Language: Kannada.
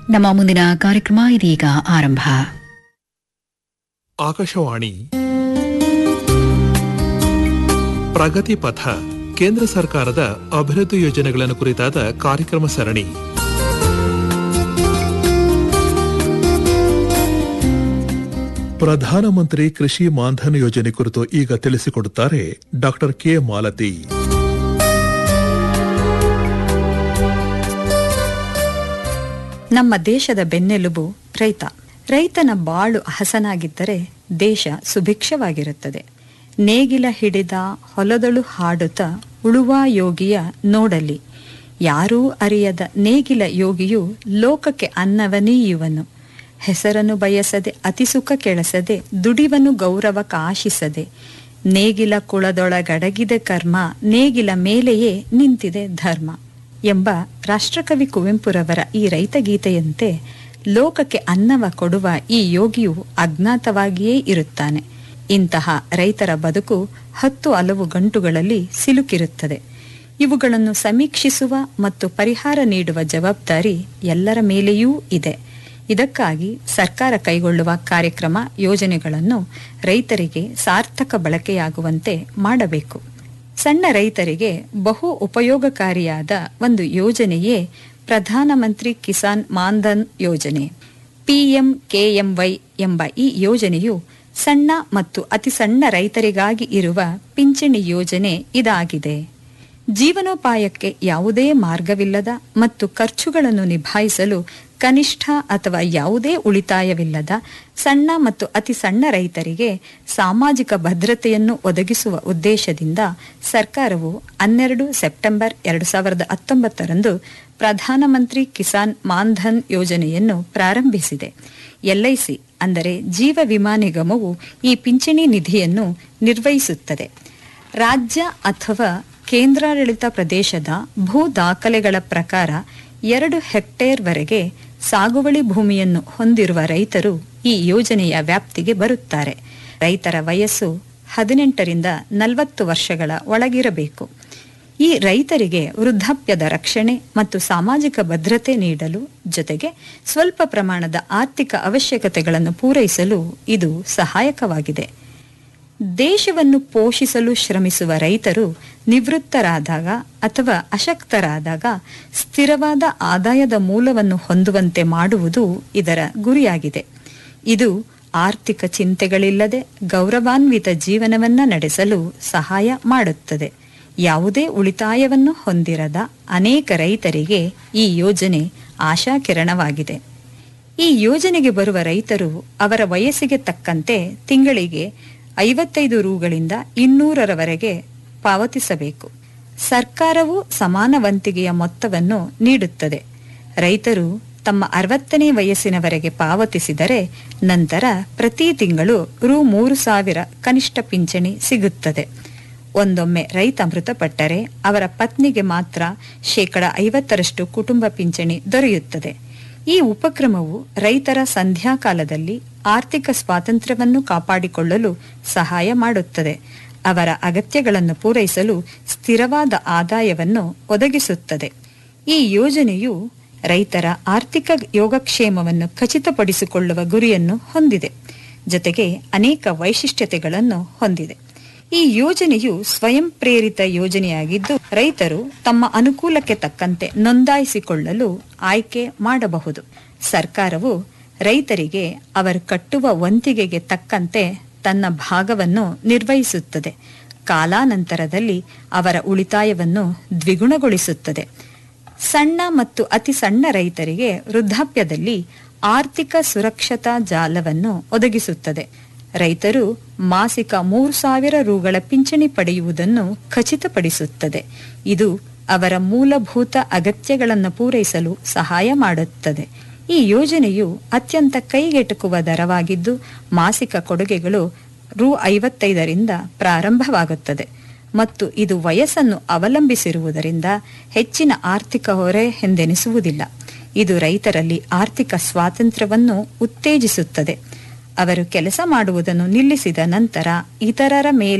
ನಮ್ಮ ಮುಂದಿನ ಕಾರ್ಯಕ್ರಮ ಇದೀಗ ಆರಂಭ ಆಕಾಶವಾಣಿ ಪ್ರಗತಿ ಪಥ ಕೇಂದ್ರ ಸರ್ಕಾರದ ಅಭಿವೃದ್ಧಿ ಯೋಜನೆಗಳನ್ನು ಕುರಿತಾದ ಕಾರ್ಯಕ್ರಮ ಸರಣಿ ಪ್ರಧಾನಮಂತ್ರಿ ಕೃಷಿ ಮಾನ್ಧನ್ ಯೋಜನೆ ಕುರಿತು ಈಗ ತಿಳಿಸಿಕೊಡುತ್ತಾರೆ ಡಾಕ್ಟರ್ ಕೆ ಮಾಲತಿ ನಮ್ಮ ದೇಶದ ಬೆನ್ನೆಲುಬು ರೈತ ರೈತನ ಬಾಳು ಹಸನಾಗಿದ್ದರೆ ದೇಶ ಸುಭಿಕ್ಷವಾಗಿರುತ್ತದೆ ನೇಗಿಲ ಹಿಡಿದ ಹೊಲದಳು ಹಾಡುತ್ತ ಉಳುವ ಯೋಗಿಯ ನೋಡಲಿ ಯಾರೂ ಅರಿಯದ ನೇಗಿಲ ಯೋಗಿಯು ಲೋಕಕ್ಕೆ ಅನ್ನವನೀಯುವನು ಹೆಸರನ್ನು ಬಯಸದೆ ಅತಿಸುಖ ಕೆಳಸದೆ ದುಡಿವನು ಗೌರವ ಕಾಶಿಸದೆ ನೇಗಿಲ ಕುಳದೊಳಗಡಗಿದೆ ಕರ್ಮ ನೇಗಿಲ ಮೇಲೆಯೇ ನಿಂತಿದೆ ಧರ್ಮ ಎಂಬ ರಾಷ್ಟ್ರಕವಿ ಕುವೆಂಪುರವರ ಈ ರೈತಗೀತೆಯಂತೆ ಲೋಕಕ್ಕೆ ಅನ್ನವ ಕೊಡುವ ಈ ಯೋಗಿಯು ಅಜ್ಞಾತವಾಗಿಯೇ ಇರುತ್ತಾನೆ ಇಂತಹ ರೈತರ ಬದುಕು ಹತ್ತು ಹಲವು ಗಂಟುಗಳಲ್ಲಿ ಸಿಲುಕಿರುತ್ತದೆ ಇವುಗಳನ್ನು ಸಮೀಕ್ಷಿಸುವ ಮತ್ತು ಪರಿಹಾರ ನೀಡುವ ಜವಾಬ್ದಾರಿ ಎಲ್ಲರ ಮೇಲೆಯೂ ಇದೆ ಇದಕ್ಕಾಗಿ ಸರ್ಕಾರ ಕೈಗೊಳ್ಳುವ ಕಾರ್ಯಕ್ರಮ ಯೋಜನೆಗಳನ್ನು ರೈತರಿಗೆ ಸಾರ್ಥಕ ಬಳಕೆಯಾಗುವಂತೆ ಮಾಡಬೇಕು ಸಣ್ಣ ರೈತರಿಗೆ ಬಹು ಉಪಯೋಗಕಾರಿಯಾದ ಒಂದು ಯೋಜನೆಯೇ ಪ್ರಧಾನಮಂತ್ರಿ ಕಿಸಾನ್ ಮಾನ್ಧನ್ ಯೋಜನೆ ಪಿಎಂಕೆಎಂವೈ ಎಂಬ ಈ ಯೋಜನೆಯು ಸಣ್ಣ ಮತ್ತು ಅತಿ ಸಣ್ಣ ರೈತರಿಗಾಗಿ ಇರುವ ಪಿಂಚಣಿ ಯೋಜನೆ ಇದಾಗಿದೆ ಜೀವನೋಪಾಯಕ್ಕೆ ಯಾವುದೇ ಮಾರ್ಗವಿಲ್ಲದ ಮತ್ತು ಖರ್ಚುಗಳನ್ನು ನಿಭಾಯಿಸಲು ಕನಿಷ್ಠ ಅಥವಾ ಯಾವುದೇ ಉಳಿತಾಯವಿಲ್ಲದ ಸಣ್ಣ ಮತ್ತು ಅತಿ ಸಣ್ಣ ರೈತರಿಗೆ ಸಾಮಾಜಿಕ ಭದ್ರತೆಯನ್ನು ಒದಗಿಸುವ ಉದ್ದೇಶದಿಂದ ಸರ್ಕಾರವು ಹನ್ನೆರಡು ಸೆಪ್ಟೆಂಬರ್ ಎರಡು ಸಾವಿರದ ಹತ್ತೊಂಬತ್ತರಂದು ಪ್ರಧಾನಮಂತ್ರಿ ಕಿಸಾನ್ ಮಾನ್ಧನ್ ಯೋಜನೆಯನ್ನು ಪ್ರಾರಂಭಿಸಿದೆ ಎಲ್ಐಸಿ ಅಂದರೆ ಜೀವ ವಿಮಾ ನಿಗಮವು ಈ ಪಿಂಚಣಿ ನಿಧಿಯನ್ನು ನಿರ್ವಹಿಸುತ್ತದೆ ರಾಜ್ಯ ಅಥವಾ ಕೇಂದ್ರಾಡಳಿತ ಪ್ರದೇಶದ ಭೂ ದಾಖಲೆಗಳ ಪ್ರಕಾರ ಎರಡು ಹೆಕ್ಟೇರ್ವರೆಗೆ ಸಾಗುವಳಿ ಭೂಮಿಯನ್ನು ಹೊಂದಿರುವ ರೈತರು ಈ ಯೋಜನೆಯ ವ್ಯಾಪ್ತಿಗೆ ಬರುತ್ತಾರೆ ರೈತರ ವಯಸ್ಸು ಹದಿನೆಂಟರಿಂದ ನಲವತ್ತು ವರ್ಷಗಳ ಒಳಗಿರಬೇಕು ಈ ರೈತರಿಗೆ ವೃದ್ಧಾಪ್ಯದ ರಕ್ಷಣೆ ಮತ್ತು ಸಾಮಾಜಿಕ ಭದ್ರತೆ ನೀಡಲು ಜೊತೆಗೆ ಸ್ವಲ್ಪ ಪ್ರಮಾಣದ ಆರ್ಥಿಕ ಅವಶ್ಯಕತೆಗಳನ್ನು ಪೂರೈಸಲು ಇದು ಸಹಾಯಕವಾಗಿದೆ ದೇಶವನ್ನು ಪೋಷಿಸಲು ಶ್ರಮಿಸುವ ರೈತರು ನಿವೃತ್ತರಾದಾಗ ಅಥವಾ ಅಶಕ್ತರಾದಾಗ ಸ್ಥಿರವಾದ ಆದಾಯದ ಮೂಲವನ್ನು ಹೊಂದುವಂತೆ ಮಾಡುವುದು ಇದರ ಗುರಿಯಾಗಿದೆ ಇದು ಆರ್ಥಿಕ ಚಿಂತೆಗಳಿಲ್ಲದೆ ಗೌರವಾನ್ವಿತ ಜೀವನವನ್ನ ನಡೆಸಲು ಸಹಾಯ ಮಾಡುತ್ತದೆ ಯಾವುದೇ ಉಳಿತಾಯವನ್ನು ಹೊಂದಿರದ ಅನೇಕ ರೈತರಿಗೆ ಈ ಯೋಜನೆ ಆಶಾಕಿರಣವಾಗಿದೆ ಈ ಯೋಜನೆಗೆ ಬರುವ ರೈತರು ಅವರ ವಯಸ್ಸಿಗೆ ತಕ್ಕಂತೆ ತಿಂಗಳಿಗೆ ಐವತ್ತೈದು ರೂಗಳಿಂದ ಇನ್ನೂರರವರೆಗೆ ಪಾವತಿಸಬೇಕು ಸರ್ಕಾರವು ಸಮಾನ ವಂತಿಗೆಯ ಮೊತ್ತವನ್ನು ನೀಡುತ್ತದೆ ರೈತರು ತಮ್ಮ ಅರವತ್ತನೇ ವಯಸ್ಸಿನವರೆಗೆ ಪಾವತಿಸಿದರೆ ನಂತರ ಪ್ರತಿ ತಿಂಗಳು ರು ಮೂರು ಸಾವಿರ ಕನಿಷ್ಠ ಪಿಂಚಣಿ ಸಿಗುತ್ತದೆ ಒಂದೊಮ್ಮೆ ರೈತ ಮೃತಪಟ್ಟರೆ ಅವರ ಪತ್ನಿಗೆ ಮಾತ್ರ ಶೇಕಡ ಐವತ್ತರಷ್ಟು ಕುಟುಂಬ ಪಿಂಚಣಿ ದೊರೆಯುತ್ತದೆ ಈ ಉಪಕ್ರಮವು ರೈತರ ಸಂಧ್ಯಾಕಾಲದಲ್ಲಿ ಆರ್ಥಿಕ ಸ್ವಾತಂತ್ರ್ಯವನ್ನು ಕಾಪಾಡಿಕೊಳ್ಳಲು ಸಹಾಯ ಮಾಡುತ್ತದೆ ಅವರ ಅಗತ್ಯಗಳನ್ನು ಪೂರೈಸಲು ಸ್ಥಿರವಾದ ಆದಾಯವನ್ನು ಒದಗಿಸುತ್ತದೆ ಈ ಯೋಜನೆಯು ರೈತರ ಆರ್ಥಿಕ ಯೋಗಕ್ಷೇಮವನ್ನು ಖಚಿತಪಡಿಸಿಕೊಳ್ಳುವ ಗುರಿಯನ್ನು ಹೊಂದಿದೆ ಜೊತೆಗೆ ಅನೇಕ ವೈಶಿಷ್ಟ್ಯತೆಗಳನ್ನು ಹೊಂದಿದೆ ಈ ಯೋಜನೆಯು ಸ್ವಯಂ ಪ್ರೇರಿತ ಯೋಜನೆಯಾಗಿದ್ದು ರೈತರು ತಮ್ಮ ಅನುಕೂಲಕ್ಕೆ ತಕ್ಕಂತೆ ನೋಂದಾಯಿಸಿಕೊಳ್ಳಲು ಆಯ್ಕೆ ಮಾಡಬಹುದು ಸರ್ಕಾರವು ರೈತರಿಗೆ ಅವರು ಕಟ್ಟುವ ವಂತಿಗೆಗೆ ತಕ್ಕಂತೆ ತನ್ನ ಭಾಗವನ್ನು ನಿರ್ವಹಿಸುತ್ತದೆ ಕಾಲಾನಂತರದಲ್ಲಿ ಅವರ ಉಳಿತಾಯವನ್ನು ದ್ವಿಗುಣಗೊಳಿಸುತ್ತದೆ ಸಣ್ಣ ಮತ್ತು ಅತಿ ಸಣ್ಣ ರೈತರಿಗೆ ವೃದ್ಧಾಪ್ಯದಲ್ಲಿ ಆರ್ಥಿಕ ಸುರಕ್ಷತಾ ಜಾಲವನ್ನು ಒದಗಿಸುತ್ತದೆ ರೈತರು ಮಾಸಿಕ ಮೂರು ಸಾವಿರ ರೂಗಳ ಪಿಂಚಣಿ ಪಡೆಯುವುದನ್ನು ಖಚಿತಪಡಿಸುತ್ತದೆ ಇದು ಅವರ ಮೂಲಭೂತ ಅಗತ್ಯಗಳನ್ನು ಪೂರೈಸಲು ಸಹಾಯ ಮಾಡುತ್ತದೆ ಈ ಯೋಜನೆಯು ಅತ್ಯಂತ ಕೈಗೆಟುಕುವ ದರವಾಗಿದ್ದು ಮಾಸಿಕ ಕೊಡುಗೆಗಳು ರು ಐವತ್ತೈದರಿಂದ ಪ್ರಾರಂಭವಾಗುತ್ತದೆ ಮತ್ತು ಇದು ವಯಸ್ಸನ್ನು ಅವಲಂಬಿಸಿರುವುದರಿಂದ ಹೆಚ್ಚಿನ ಆರ್ಥಿಕ ಹೊರೆ ಎಂದೆನಿಸುವುದಿಲ್ಲ ಇದು ರೈತರಲ್ಲಿ ಆರ್ಥಿಕ ಸ್ವಾತಂತ್ರ್ಯವನ್ನು ಉತ್ತೇಜಿಸುತ್ತದೆ ಅವರು ಕೆಲಸ ಮಾಡುವುದನ್ನು ನಿಲ್ಲಿಸಿದ ನಂತರ ಇತರರ ಮೇಲೆ